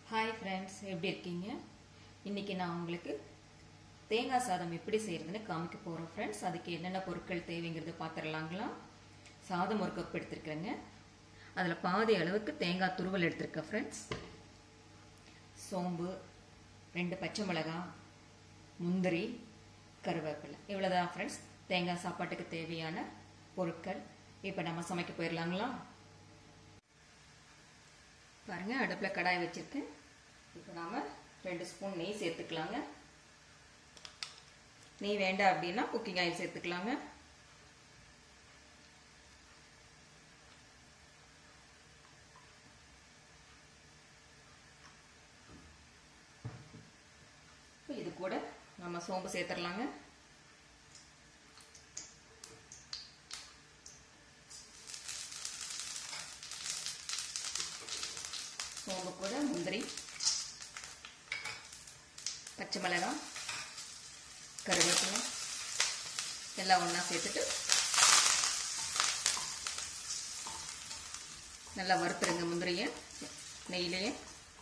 hi friends எப்படி இருக்கீங்க இன்றைக்கி நான் உங்களுக்கு தேங்காய் சாதம் எப்படி செய்கிறதுன்னு காமிக்க போகிறோம் ஃப்ரெண்ட்ஸ் அதுக்கு என்னென்ன பொருட்கள் தேவைங்கிறது பார்த்துடலாங்களா சாதம் ஒரு கப் எடுத்துருக்கேங்க அதில் பாதி அளவுக்கு தேங்காய் துருவல் எடுத்திருக்கேன் ஃப்ரெண்ட்ஸ் சோம்பு ரெண்டு பச்சை மிளகாய் முந்திரி கருவேப்பிலை இவ்வளோதான் ஃப்ரெண்ட்ஸ் தேங்காய் சாப்பாட்டுக்கு தேவையான பொருட்கள் இப்போ நம்ம சமைக்க போயிடலாங்களா பாருங்க அடுப்பில் கடாய் வச்சுருக்கேன் இப்போ நாம் ரெண்டு ஸ்பூன் நெய் சேர்த்துக்கலாங்க நெய் வேண்டாம் அப்படின்னா குக்கிங் ஆயில் சேர்த்துக்கலாங்க இது கூட நம்ம சோம்பு சேர்த்துடலாங்க சோம்பு கூட முந்திரி பச்சை மிளகாய் கருவேப்பிலை எல்லாம் ஒன்றா சேர்த்துட்டு நல்லா வறுத்துருங்க முந்திரியை நெய்யிலேயே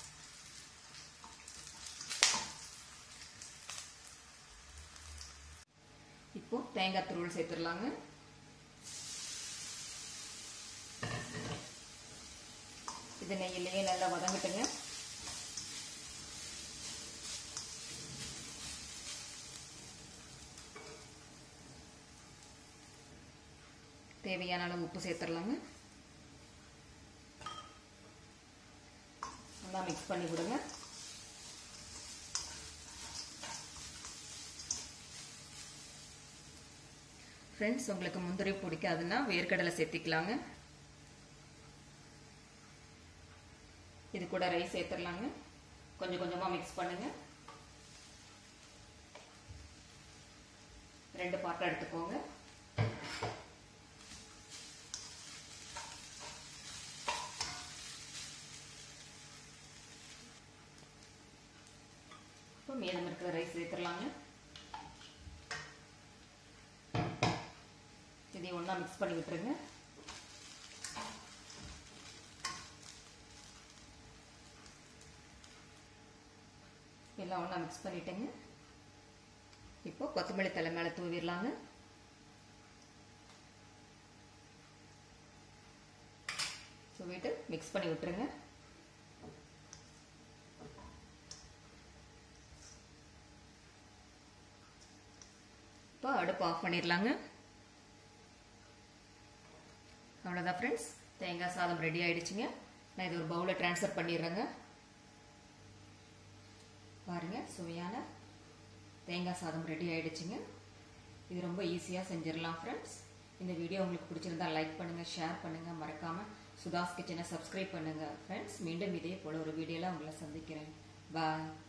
இப்போ தேங்காய் துருவல் சேர்த்துடலாங்க இது நெய்யிலேயே நல்லா வதங்கட்டுங்க தேவையான அளவு உப்பு சேர்த்துடலாங்க நல்லா மிக்ஸ் பண்ணி விடுங்க ஃப்ரெண்ட்ஸ் உங்களுக்கு முந்திரி பிடிக்காதுன்னா வேர்க்கடலை சேர்த்திக்கலாங்க இது கூட ரைஸ் சேர்த்துடலாங்க கொஞ்சம் கொஞ்சமாக மிக்ஸ் பண்ணுங்க ரெண்டு பாத்திரம் எடுத்துக்கோங்க இப்போ மீதம் இருக்கிற ரைஸ் சேர்த்துடலாங்க இதையும் ஒன்றா மிக்ஸ் பண்ணி விட்டுருங்க எல்லாம் ஒன்றா மிக்ஸ் பண்ணிட்டேங்க இப்போ கொத்தமல்லி தலை மேலே தூவிடலாங்க தூவிட்டு மிக்ஸ் பண்ணி விட்டுருங்க இப்போ அடுப்பு ஆஃப் பண்ணிடலாங்க அவ்வளோதான் ஃப்ரெண்ட்ஸ் தேங்காய் சாதம் ரெடி ஆகிடுச்சிங்க நான் இது ஒரு பவுலில் ட்ரான்ஸ்ஃபர் பண்ணிடுறேங்க பாருங்கள் சுவையான தேங்காய் சாதம் ரெடி ஆகிடுச்சிங்க இது ரொம்ப ஈஸியாக செஞ்சிடலாம் ஃப்ரெண்ட்ஸ் இந்த வீடியோ உங்களுக்கு பிடிச்சிருந்தா லைக் பண்ணுங்கள் ஷேர் பண்ணுங்கள் மறக்காமல் சுதாஸ் கிச்சனை சப்ஸ்கிரைப் பண்ணுங்கள் ஃப்ரெண்ட்ஸ் மீண்டும் இதே போல் ஒரு வீடியோவில் உங்களை சந்திக்கிறேன் பாய்